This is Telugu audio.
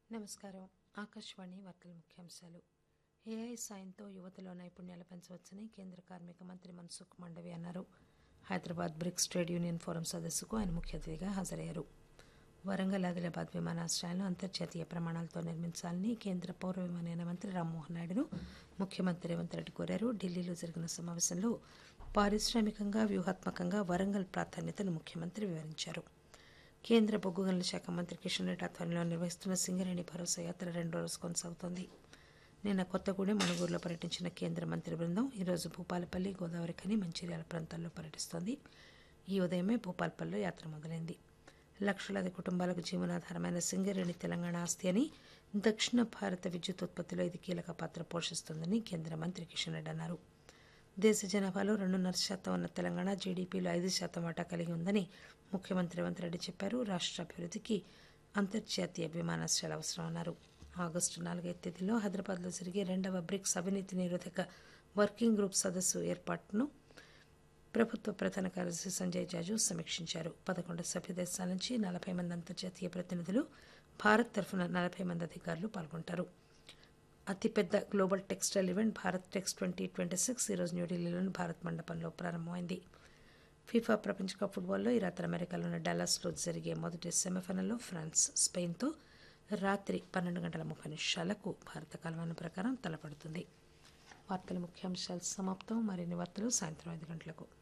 నమస్కారం ఆకాశవాణి వార్తల ముఖ్యాంశాలు ఏఐ సాయంతో యువతలో నైపుణ్యాలు పెంచవచ్చని కేంద్ర కార్మిక మంత్రి మన్సుఖ్ మండవి అన్నారు Hyderabad BRICS trade union forum సదస్సుకు ఆయన ముఖ్య అతిథిగా హాజరయ్యారు వరంగల్ ఆదిలాబాద్ విమానాశ్రయాలను అంతర్జాతీయ ప్రమాణాలతో నిర్మించాలని కేంద్ర పౌర విమానయాన మంత్రి రామ్మోహన్ నాయుడును ముఖ్యమంత్రి రేవంత్ రెడ్డి కోరారు ఢిల్లీలో జరిగిన సమావేశంలో పారిశ్రామికంగా వ్యూహాత్మకంగా వరంగల్ ప్రాధాన్యతను ముఖ్యమంత్రి వివరించారు కేంద్ర బొగ్గు గనుల శాఖ మంత్రి కిషన్ రెడ్డి ఆధ్వర్యంలో నిర్వహిస్తున్న సింగరేణి భరోసా యాత్ర రెండో రోజు కొనసాగుతోంది నిన్న కొత్తగూడెం మణుగూరులో పర్యటించిన కేంద్ర మంత్రి బృందం ఈరోజు భూపాలపల్లి గోదావరి ఖని మంచిర్యాల ప్రాంతాల్లో పర్యటిస్తోంది ఈ ఉదయమే భూపాలపల్లిలో యాత్ర మొదలైంది లక్షలాది కుటుంబాలకు జీవనాధారమైన సింగరేణి తెలంగాణ ఆస్తి అని దక్షిణ భారత విద్యుత్ ఉత్పత్తిలో ఇది కీలక పాత్ర పోషిస్తోందని కేంద్ర మంత్రి కిషన్ రెడ్డి అన్నారు దేశ జనాభాలో రెండున్నర శాతం ఉన్న తెలంగాణ జీడీపీలో ఐదు శాతం వాటా కలిగి ఉందని ముఖ్యమంత్రి రేవంత్ రెడ్డి చెప్పారు రాష్ట్ర అభివృద్ధికి అంతర్జాతీయ విమానాశ్రయాలు అవసరమన్నారు ఆగస్టు నాలుగైదు తేదీలో హైదరాబాద్లో జరిగే రెండవ బ్రిక్స్ అవినీతి నిరోధక వర్కింగ్ గ్రూప్ సదస్సు ఏర్పాటును ప్రభుత్వ ప్రధాన కార్యదర్శి సంజయ్ జాజు సమీక్షించారు పదకొండు సభ్య దేశాల నుంచి నలభై మంది అంతర్జాతీయ ప్రతినిధులు భారత్ తరఫున నలభై మంది అధికారులు పాల్గొంటారు అతిపెద్ద global textile event Bharat Tex twenty twenty six ఈరోజు న్యూఢిల్లీలోని భారత్ మండపంలో ప్రారంభమైంది ఫీఫా ప్రపంచ కప్ ఫుట్బాల్లో ఈ రాత్రి అమెరికాలోని డాలస్లో జరిగే మొదటి సెమీఫైనల్లో ఫ్రాన్స్ స్పెయిన్తో రాత్రి పన్నెండు గంటల ముప్పై నిమిషాలకు భారత కాలమానం ప్రకారం తలపడుతుంది వార్తల ముఖ్యాంశాలు సమాప్తం మరిన్ని వార్తలు సాయంత్రం ఐదు గంటలకు